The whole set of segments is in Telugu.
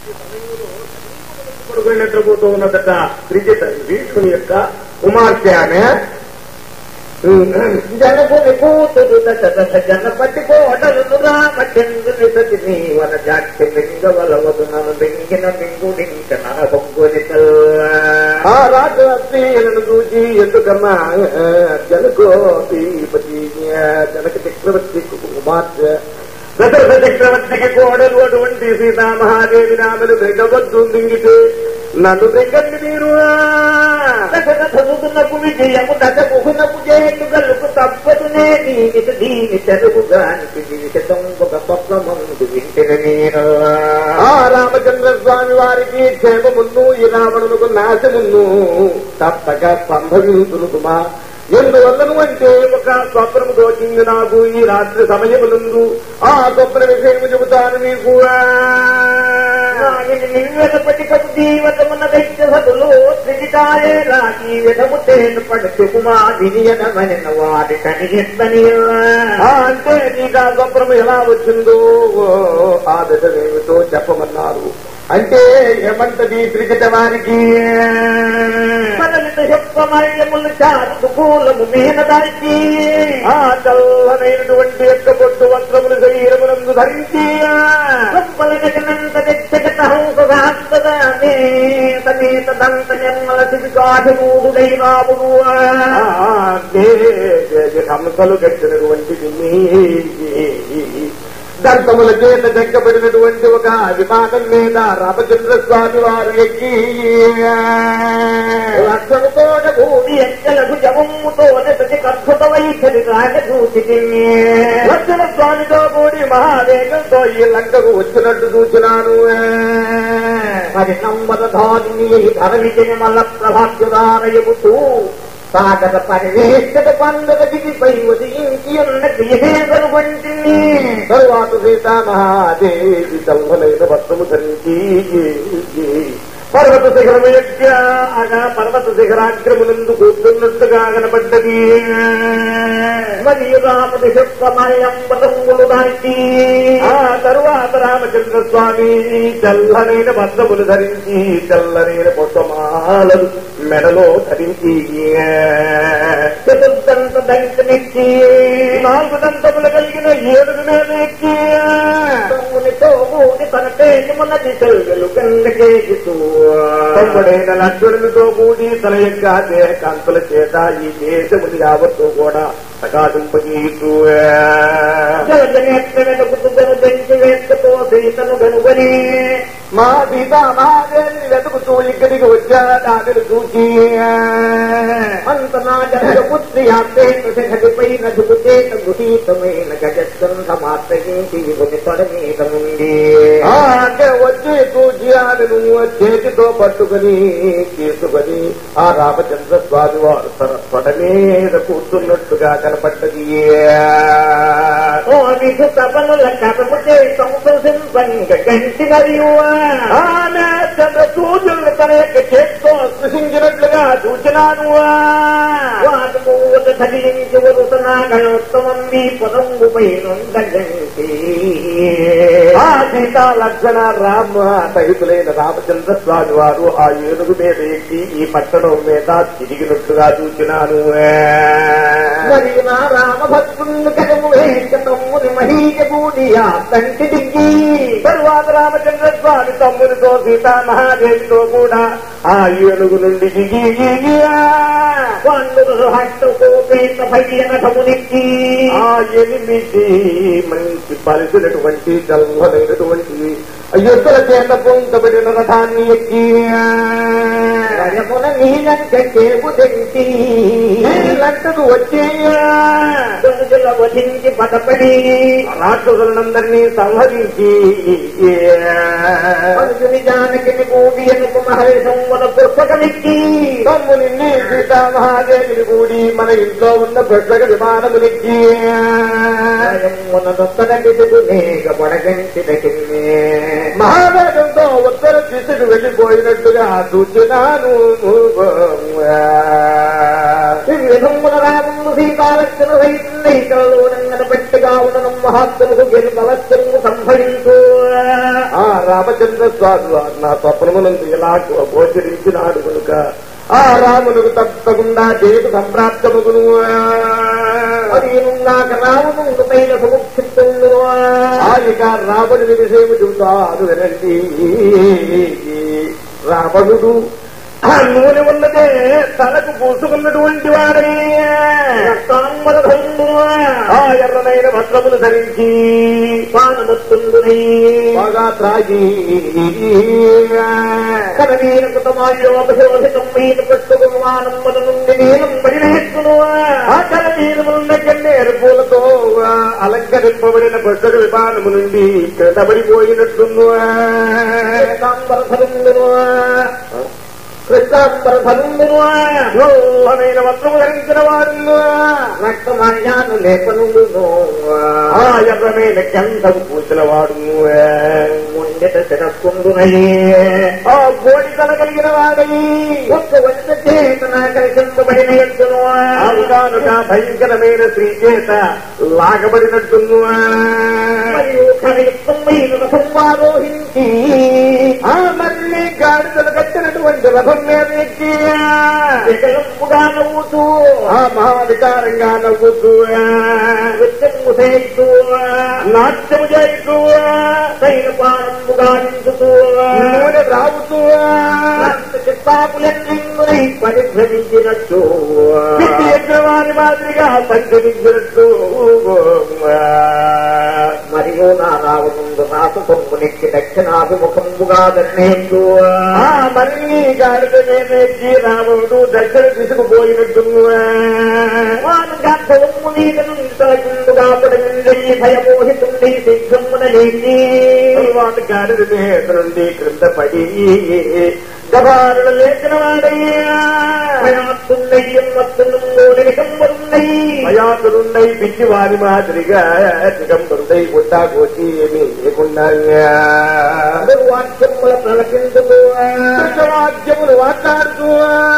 నిద్రపోతూ ఉన్నదట త్రిజిత భీష్ముని యొక్క కుమార్తె ఆమె జనకుని కూతురు దశ దశ జనపతి కోటలు రామచంద్రుని సతి నీవన జాక్షి మింగవలవదు నన్ను మింగిన మింగుడింక నన పొంగుని ఆ రాజు చూచి ఎందుకమ్మా జనకో శ్రీపతి జనక చక్రవర్తి కుమార్తె దశరథ చక్రవర్తికి కోడలు అటువంటి సీతామహాదేవి నామలు బెంగవద్దు దింగితే నన్ను బెంగండి మీరు చదువుతున్నకు విజయము దశ కుహునకు చేటు గలుపు తప్పదునే దీని దీని తెలుగుగానికి జీవితం ఒక స్వప్నమందు వింటిన నేను ఆ రామచంద్ర స్వామి వారికి క్షేమమున్ను ఈ రావణులకు నాశమున్ను తప్పక సంభవించును సుమా ఎందువల్లను అంటే ఒక స్వప్నము దోచింది నాకు ఈ రాత్రి సమయమునందు ఆ స్వప్న విషయము చెబుతాను మీకు నిర్వేదపటికపు జీవతమున దైత్యసతులు త్రిజితాయేలా జీవితము తేను పడుతు కుమా వినియనమైన వాడి కనిగిస్తని ఆ అంటే నీకు ఆ స్వప్నము ఎలా వచ్చిందో ఆ దశమేమిటో చెప్పమన్నారు అంటే ఏమంటది త్రికట వారికి మనమిత చెప్పమల్యములు చారు కూలము మీద దాల్చి ఆ చల్లనైనటువంటి యొక్క పొట్టు వస్త్రములు శరీరమునందు ధరించి గొప్పలనంత తెచ్చగత హంసదాస్తదానే సమేత దంత నిర్మల శివికాభిమూడుడై రాముడు ఆ దే దే దే హంసలు కట్టినటువంటి దంతముల చేత చెక్కబడినటువంటి ఒక విమానం మీద రామచంద్ర స్వామి వారు ఎక్కి లక్షణతో భూమి ఎక్కలకు జవమ్ముతో ప్రతి అద్భుత వైఖరి రాజదూతికి లక్షణ స్వామితో కూడి మహావేగంతో ఈ లంకకు వచ్చినట్టు చూచినాను మరి నమ్మద ధాని ధరవిజయ మల్ల ప్రభాత్యుదారయముతూ సాగర పరివేష్టత పండుగ దిగిపై ఉదయించి ఉన్న క్రియలు వంటిని తరువాత సీతామహాదేవి తల్వలైన వస్త్రము ధరించి పర్వత శిఖరము ఎక్కి ఆగా పర్వత శిఖరాగ్రమునందు కూర్చున్నట్టుగా కనపడ్డది మరియు రాముడి శుక్రమయంబతంగులు దాల్చి ఆ తరువాత రామచంద్ర స్వామి తెల్లనైన వస్త్రములు ధరించి తెల్లనైన పుష్పమాలలు మెడలో ధరించి చతుర్దంత దంతమెక్కి నాలుగు దంతములు కలిగిన ఏడుగు మీద ఎక్కి తమ్మునితో కూడి తన పేరుమున దిశలు కందకేస్తూ తమ్ముడైన లక్ష్మణునితో కూడి తన యొక్క దేహ కాంతుల చేత ఈ దేశముని యావత్తు కూడా ప్రకాశింపజేస్తూ జలజనేత్ర వెనుకుతు గను దంచి వేస్తతో సీతను గనుగని మా సీతా మహాదేవిని వెతుకుతూ ఇక్కడికి వచ్చాడు ఆమెను చూచి అంత నా జనక పుత్రి ఆపేత శిఖరిపై నదుకుచేత గృహీతమైన గజస్కంధ మాత్రగించి ఇవని తొడ మీద నుండి ఆ అంటే వచ్చి చూచి ఆమెను చేతితో పట్టుకుని తీసుకొని ఆ రామచంద్ర స్వామి వారు తన తొడ మీద కూర్చున్నట్టుగా కనపడ్డది ఓ నిజు తపనుల కథముచే సంసంపంగ గంటి మరియు ఆమె చంద్ర సూర్యులను తన యొక్క చేతితో స్పృశించినట్లుగా చూచినాను వాటి మూత ధరించి వరుసనా గణోత్తమం మీ పదంబుపై నుండి ఆ సీతా లక్షణ రామ సహితులైన రామచంద్ర స్వామి వారు ఆ ఏనుగు మీద ఎక్కి ఈ పట్టణం మీద తిరిగినట్లుగా చూచినాను మరియు నా రామభక్తుని కదము వేంకతమ్ముని మహీజ కూడియా తంటి దిగ్గి తరువాత రామచంద్ర స్వామి తమ్మునితో సీతా మహాదేవితో కూడా ఆ ఏనుగు నుండి దిగి పండుగ హట్టు కోపేత భయ్యన కమునికి ఆ ఎనిమిది మంచి పరిచినటువంటి చల్లనైనటువంటి యుద్ధల చేత పొందబడిన రథాన్ని ఎక్కి రయమున నీలంక చేపు తెంచి లంకకు వచ్చేయా దొంగల వధించి పదపడి రాక్షసులందరినీ సంహరించి మనుషుని జానకిని కూడి ఎనుకు మహర్షం వన పుస్తకమిక్కి తమ్ముని సీతా మహాదేవిని కూడి మన ఇంట్లో ఉన్న పుస్తక విమానములెక్కి మన దొత్తన దిశకు మేఘ పడగంచిన కిన్నే మహావేగంతో ఉత్తర దిశకు వెళ్లిపోయినట్టుగా చూచినాను విధముల రాముడు సీతాలక్షణ సైతం కల్లో పెట్టిగా ఉండడం మహాత్ములకు గెలి బలస్యము సంభవించు ఆ రామచంద్ర స్వామి వారు నా స్వప్నమునందు ఎలా గోచరించినాడు కనుక ఆ రామునకు తప్పకుండా జయకు సంప్రాప్తముగును అది నాక రావణుడు పైన సముక్షిప్తుండు ఆ ఇక రావణుని విషయము చెబుతాను వినండి రావణుడు ఆ నూనె ఉన్నదే తలకు పూసుకున్నటువంటి వాడని రక్తాంబరధరుడు ఆ ఎర్రనైన వస్త్రములు ధరించి పానమత్తుండునై బాగా త్రాగి కనవీన కృతమాయోపశోభితం మీద పెట్టుకుమానమ్మల నుండి నీలం పరివేత్తును ఆ కలవీరమున్న కన్నేరు పూలతో ఆ అలంకరింపబడిన పుస్తక విమానము నుండి క్రిందపడిపోయినట్లుందు కృష్ణాంబరధరుండును కృష్ణాంబరధరుండును లోహమైన వస్త్రము ధరించిన వారు రక్తమాయాను లేపనుండును ఆ ఎర్రమైన గంధము పూసిన వాడు ముండెట శిరస్కుండునై ఆ బోడి తల కలిగిన వాడై ఒక్క వంట చేతన కలిసింపబడిన ఎత్తును అవుగానుగా భయంకరమైన స్త్రీ చేత లాగబడినట్లును మరియు కవిత్వమైన రసంవారోహించి ఆ మళ్ళీ గాడిదలు కట్టినటువంటి రథం మీద ఎక్కి వికలంపుగా నవ్వుతూ ఆ మహావికారంగా నవ్వుతూ నృత్యము చేస్తూ నాట్యము చేస్తూ తైలపానంబుగా నిందుతూ నూనె రావుతూ చిత్తాపులెన్నింగునై పరిభ్రమించినట్టు పిచ్చి యజ్ఞవారి మాదిరిగా సంచరించినట్టు మరియు నా రావణుందు నాసు పొంగునెక్కి దక్షిణాభిముఖంబుగా దర్శించు ఆ మళ్ళీ గాడిద మీద ఎక్కి రాముడు దక్షిణ తీసుకుపోయినట్టు వానుగాత్సవము మీద నుండి తలకిందుగా పడమిందై భయమోహితుండై శీఘ్రమున లేచి వాటి గాడిద మీద నుండి క్రింద పడి గబారులు లేచిన వాడయ్యా భయాత్తున్నయ్యం మత్తును నికంబరున్నై భయాతులుండై పిచ్చి వారి మాదిరిగా దిగంబరుడై గుడ్డా కోసి ఏమీ లేకుండా వాక్యముల ప్రలకించుతూ వాక్యములు మాట్లాడుతూ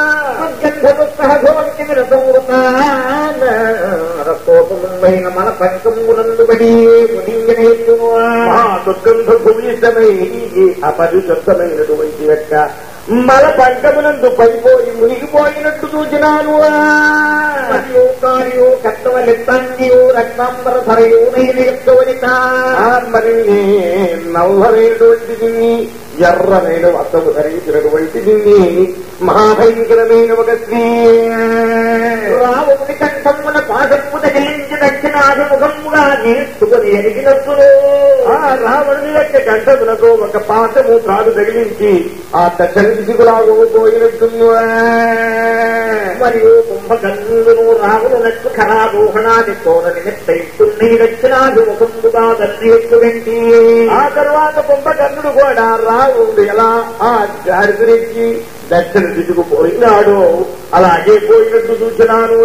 రసోపమైన మన పంకమునందు బడి మునింగనేతును ఆ దుర్గంధ భూయిష్టమై అపరిశుద్ధమైనటువంటి యొక్క మల పంకమునందు పడిపోయి మునిగిపోయినట్టు చూచినాను మరియు కార్యో కర్తవలెత్తండియో రక్తాంబర ధరయో నైన ఎక్కవనిత ఆ మరి నల్లరైనటువంటి దీన్ని ఎర్రనైన వస్త్రము ధరించినటువంటి దీన్ని మహాభయంకరమైన ఒక స్త్రీ రావుని కంఠమున పాదము తగిలించి దక్షిణాభిముఖముగా నేర్చుకుని ఎరిగినప్పుడు ఆ రావణుని యొక్క కంఠమునకు ఒక పాఠము త్రాడు తగిలించి ఆ దక్షిణ దిశకులాగు పోయినట్టుంది మరియు కుంభకర్ణులను రావులు నట్టు ఖరారోహణాది తోర నిమిత్తై దక్షిణాభిముఖముగా దర్శించు వెంటి ఆ తర్వాత కుంభకర్ణుడు కూడా రావుడు ఎలా ఆ గాడిదరికి దక్షిణ దిశకు పోయినాడు అలాగే పోయినట్టు చూచినాను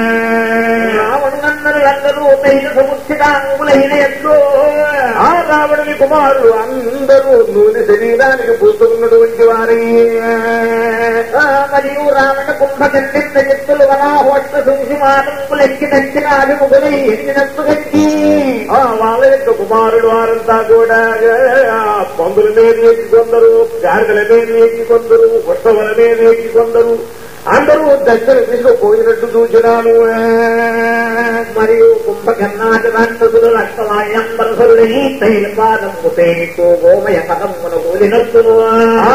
రావణులందరూ తైల సముచితాంగులైన ఎట్లు ఆ రావణుని కుమారుడు అందరూ నూనె శరీరానికి పూసుకున్నటువంటి వారే ఆ, మరియు రావణ కుంభకర్ణిత ఎత్తులు వరాహోష్ట సంసిమానంబులెక్కి దక్షిణాభిముఖులై ఎన్నినట్టు గట్టి ఆ వాళ్ళ యొక్క కుమారుడు వారంతా కూడా ఆ పందుల మీద ఎక్కి కొందరు గాడిదల మీద ఎక్కి కొందరు ఉత్సవాల మీద ఎక్కి కొందరు అందరూ దక్షిణ దిశకు పోయినట్టు చూచినాను మరియు కుంభకర్ణాది రాక్షసులు రక్తమాయంబరసులై తైలపాదము తేనితో గోమయ పదమున కూలినట్టును ఆ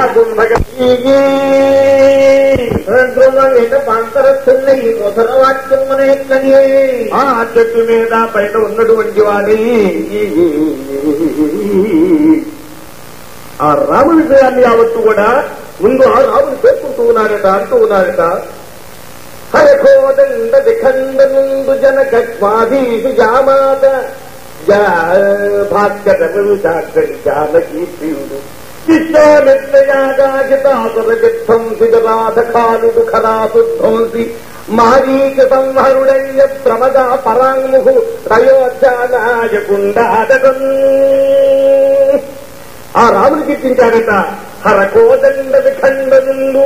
కుంభక పంతరస్తున్నై మొదల వాక్యమునే ఆ చెట్టు మీద పైన ఉన్నటువంటి వాడి ఆ రాముడి విషయాన్ని యావత్తు కూడా ముందు ఆ రాముని పేర్కొంటూ ఉన్నాడట అంటూ ఉన్నాడట హయకోదండ దిఖండనుందు జనక స్వాధీసు జామాత భాస్కరములు జాగ్రత్త జానకీ ప్రియుడు చిత్తామిత్రయాగాజితాసురజిధ్వంసిగరాధకాలుడు ఖరాసుధ్వంసి మారీక సంహరుడయ్య ప్రమద పరాంగుహు అయోధ్యానాయకుండాదగం ఆ రాముని కీర్తించాడట హరకోదండ విఖండనుండు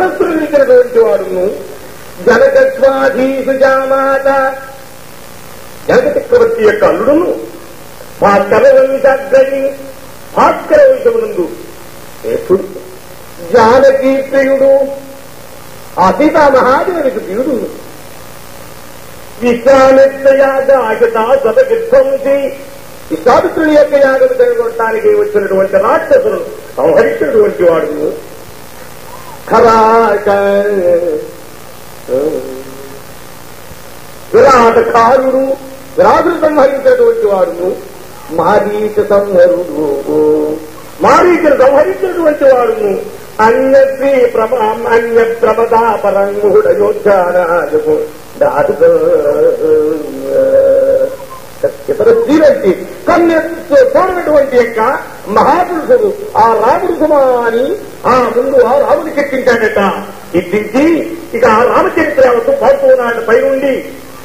శోభనస్తుడిచ్చినటువంటి వాడును జనకస్వాధీసు జామాత జనక చక్రవర్తి యొక్క అల్లుడును భాస్కర వంశాగ్రని భాస్కర వంశమునందు శ్రేష్ఠుడు జానకీ ప్రియుడు ఆ సీతామహాదేవికి ప్రియుడు విశ్వామిత్ర యాగ ఆగత సతగిధ్వంసి విశ్వామిత్రుని యొక్క యాగం జరగొట్టడానికి వచ్చినటువంటి రాక్షసులను సంహరించినటువంటి వాడు ఖరాక విరాటకారుడు విరాటుడు సంహరించినటువంటి వాడును మారీచ సంహరుడు మారీచను సంహరించినటువంటి వాడును అన్యశ్రీ ప్రభ అన్య ప్రమదా పరంగుడు అయోధ్యానాజము దాటు ఇతర స్త్రీలంటి కన్య చూడనటువంటి యొక్క మహాపురుషుడు ఆ రాముడు సుమా అని ఆ ముందు ఆ రాముడికి ఎక్కించాడట ఎక్కించి ఇక ఆ రామచరిత్ర పాల్గొన్నాడు పై ఉండి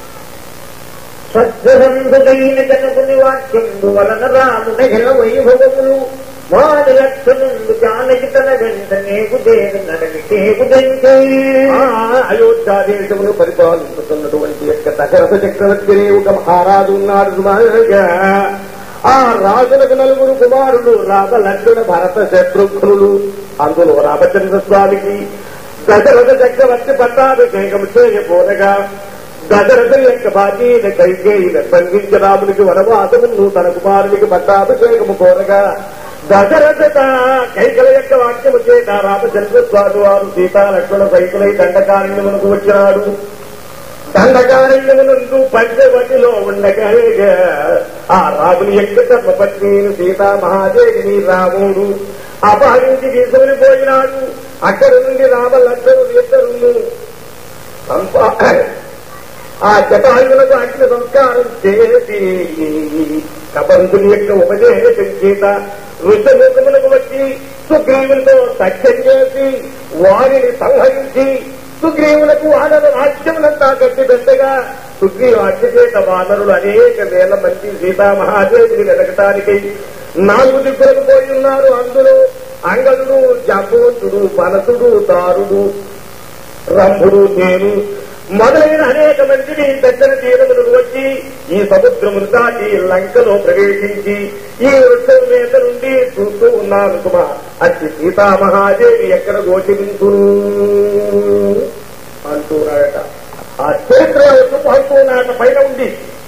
సత్యసంధుడైన జనకుని వాక్యందు వలన రాముడగిన వైభవములు వారి లక్షణుండు జానకి తన వెంట నేగు దేవి నడవి కేగు ఆ అయోధ్యాదేశమును పరిపాలిస్తున్నటువంటి యొక్క దశరథ చక్రవర్తి ఒక మహారాజు ఉన్నాడు సుమారుగా ఆ రాజులకు నలుగురు కుమారులు రామ లక్ష్మణ భరత శత్రుఘ్నులు అందులో రామచంద్ర స్వామికి దశరథ చక్రవర్తి పట్టాభిషేకం చేయబోనగా దశరథ యొక్క భార్య కైకేయిని బంధించ రామునికి వనవాసమును తన కుమారునికి పట్టాభిషేకము కోరగా దశరథ కైకల యొక్క వాక్యము చేత రామచంద్ర స్వామి వారు సీతా లక్ష్మణ సైతులై దండకారణ్యమునకు వచ్చినాడు దండకారణ్యమునందు పంచవటిలో ఉండగా ఆ రాముని యొక్క ధర్మపత్ని సీతా మహాదేవిని రాముడు అపహరించి తీసుకుని పోయినాడు అక్కడి నుండి రామ లక్ష్మణుడు ఇద్దరును సంపా ఆ జటాయులకు అగ్ని సంస్కారం చేసి కబంధుని యొక్క ఉపదేశం చేత ఋషముఖములకు వచ్చి సుగ్రీవులతో సఖ్యం చేసి వారిని సంహరించి సుగ్రీవులకు వానర రాజ్యములంతా కట్టి పెట్టగా సుగ్రీవు హత్య చేత వానరులు అనేక వేల మంది సీతామహాదేవిని వెతకటానికి నాలుగు దిక్కులకు పోయి ఉన్నారు అందులో అంగదుడు జంబవంతుడు వనసుడు దారుడు రంభుడు నేను మొదలైన అనేక మందిని దక్షిణ తీరములకు వచ్చి ఈ సముద్రమును దాటి లంకలో ప్రవేశించి ఈ వృక్షం మీద నుండి చూస్తూ ఉన్నాను సుమా అతి సీతామహాదేవి ఎక్కడ గోచరించును అంటున్నాడట ఆ చరిత్ర అంటున్నాడట పైన ఉంది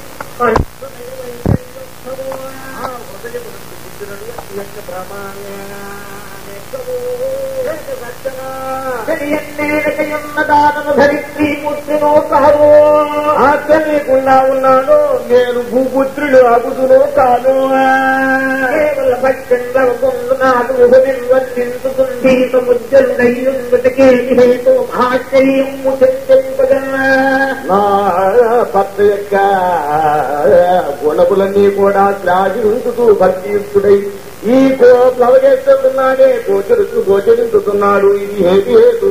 ధరిత్రీ మూర్తినో సహవో ఆశ్చర్యకుండా ఉన్నాను నేను భూపుత్రుడు అగుదును కాను కేవల భక్తంగా పొందు నాడు నిర్వర్తించుతుంది సముద్రుడయ్యుందుకే హేతు మహాశ్చర్యము చెందింపగా నా భర్త యొక్క గుణములన్నీ కూడా శ్లాఘించుతూ భక్తియుక్తుడై ఈ గో ప్లవగేస్తున్నాడే గోచరిస్తూ గోచరించుతున్నాడు ఇది హేతు హేతు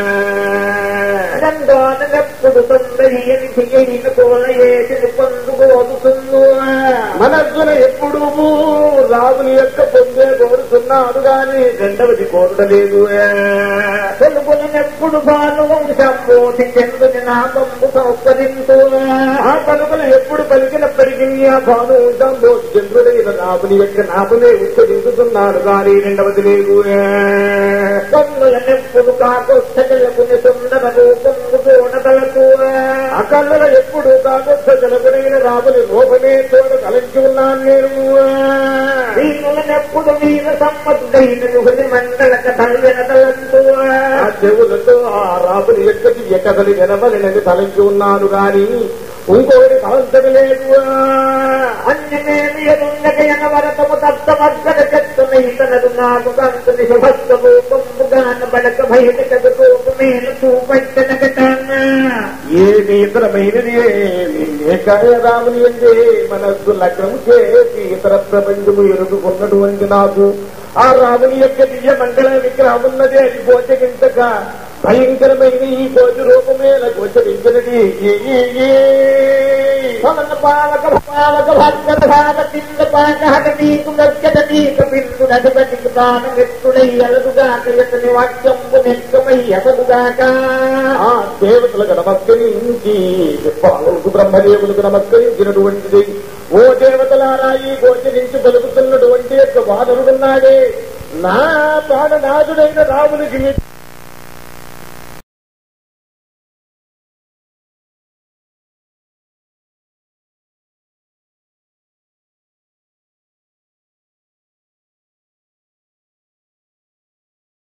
దండోనప్పుడు తొందరియని దిగైన కోలయేసిన పొందుకోదుతుందో మనస్సున ఎప్పుడు రాముని యొక్క పొందే కోరుతున్నాడు గాని రెండవది కోరడలేదు తెలుగునెప్పుడు భాను వంశంబోధి చెందుని నామంబు సౌకర్యంతో ఆ పలుకలు ఎప్పుడు పలికినప్పటికీ ఆ భాను ఉంటాంలో చంద్రుడైన రాముని యొక్క నామనే ఉచ్చరించుతున్నాడు గాని రెండవది లేదు కన్నులనెప్పుడు కాకొస్తగలకుని సుందర రూపంబు చూడగలకు ఆ కళ్ళలో ఎప్పుడు కాకొచ్చ జలగుడైన రాముని రూపమే చూడ కలిసి ఉన్నాను నేను వీణులనెప్పుడు వీణ సమ్మతుడైన యుగని మండల కథలు వినదలంతూ ఆ చెవులతో ఆ రాముని యొక్క దివ్య కథలు వినవలనని తలంచి ఉన్నాను గాని ఇంకొకటి తలంచడం లేదు అన్యమేమి ఎదుండగయన వరతము తత్తమగ్గర చెత్తునైతనదు నాకు కంతుని శుభస్త రూపంబుగాన బలక భయట కథ రూపమేన చూపట్టనగటాన్న ఏమి ఇతరమైనది ఏమి ఏకాయ రాముని అంటే మనస్సు లగ్నము చేసి ఇతర ప్రపంచము ఎరుగుకున్నటువంటి నాకు ఆ రాముని యొక్క దివ్య మంగళ విగ్రహం ఉన్నది అది గోచరించక భయంకరమైన ఈ కోటి రూపమేల గోచరించినది ఈ, ఈ, ఈ. పవన పావక పావక భక్త భాగ తింద పాక హతీకు గచ్చతీక బిందు నదుగతి ప్రాణ మిత్రుడై అలదుగాక యతని వాక్యంబు నెక్కమై అసదుగాక ఆ దేవతలకు నమస్కరించి పాలకు బ్రహ్మదేవులకు నమస్కరించినటువంటిది ఓ దేవతలారా ఈ గోచరించి పలుకుతున్నటువంటి యొక్క వాదనుడున్నాడే నా ప్రాణనాథుడైన రామునికి మీ